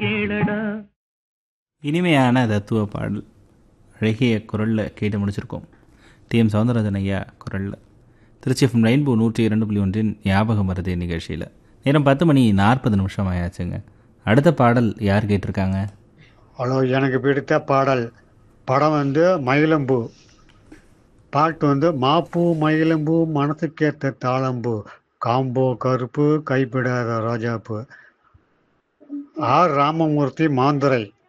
கேளடா இனிமையான தத்துவ பாடல் அழகிய குரலில் கேட்டு முடிச்சிருக்கோம் டி எம் சவுந்தரராஜன் ஐயா குரலில் திருச்சி எஃப்எம் ரெயின்போ நூற்றி இரண்டு புள்ளி ஒன்றின் ஞாபகம் மருதே நிகழ்ச்சியில் நேரம் பத்து மணி நாற்பது நிமிஷம் ஆயாச்சுங்க அடுத்த பாடல் யார் கேட்டிருக்காங்க ஹலோ எனக்கு பிடித்த பாடல் படம் வந்து மயிலம்பூ பாட்டு வந்து மாப்பூ மயிலம்பூ மனசுக்கேத்த தாளம்பூ காம்போ கருப்பு கைப்பிடாத ரோஜாப்பூ ஆர் ராமமூர்த்தி மாந்துரை